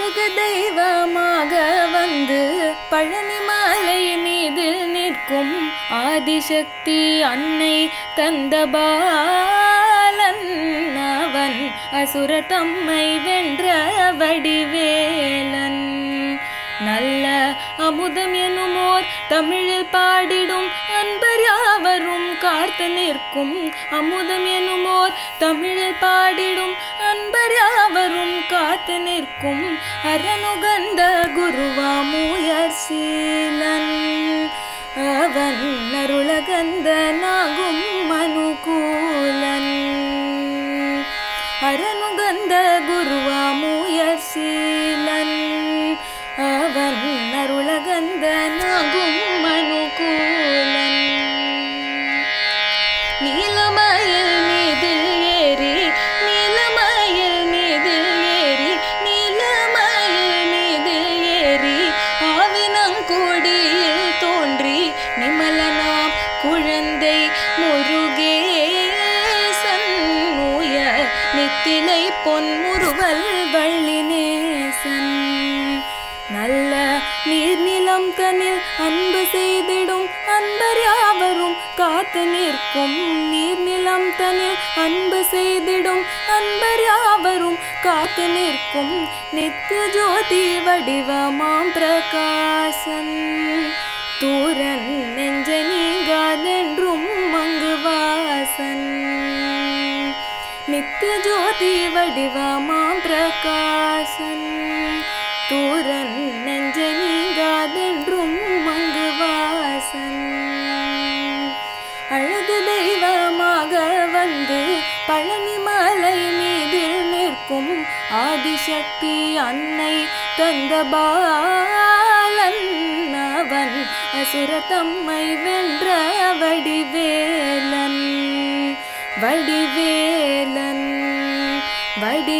அழகு தெய்வமாக வந்து பழனிமலை மீது நிற்கும் ஆதிசக்தி அன்னை கந்தபாலன் அவன் அசுர தம்மை வென்ற வடிவேலன் நல்ல அமுதம் எனுமோர் தமிழில் பாடிடும் அன்பர் யாவரும் காத்து நிற்கும் அமுதம் எனுமோர் தமிழில் பாடிடும் அன்பர் யாவரும் காத்து நிற்கும் அரணுகந்த குருவாமுயர் சீலன் அவன் அருளகந்த நாகும் மனுகூலன் அரணுகந்த குருவாமுயர் சீலன் அவன் அருளகந்த நாகும் மனுகூலன் நீலமயில் மீதில் ஏறி நீலமயில் மீதில் ஏறி நீலமயில் மீதில் ஏறி ஆவினங்கூடியில் தோன்றி நிமலனாம் குழந்தை முருகேசன் உயர் நித்திலை பொன்முறுவல் வள்ளினேசன் நல்ல நீர்நிலம் தனில் அன்பு செய்திடும் அன்பர் யாவரும் காத்து நிற்கும் நீர்நிலம் தனில் அன்பு செய்திடும் அன்பர் யாவரும் காத்து நிற்கும் நித்திய ஜோதி வடிவமாம் பிரகாசன் தூரன் நெஞ்ச நீங்காதென்றும் மங்கு வாசன் நித்திய ஜோதி வடிவமாம் பிரகாசன் தூரன் நெஞ்ச நீங்காதென்றும் மங்கு வாசன் அழகு தெய்வமாக வந்து பழனிமலை மீது நிற்கும் ஆதிசக்தி அன்னை கந்தபாலன் அவன் அசுர தம்மை வென்ற வடிவேலன் வடிவேலன் வடி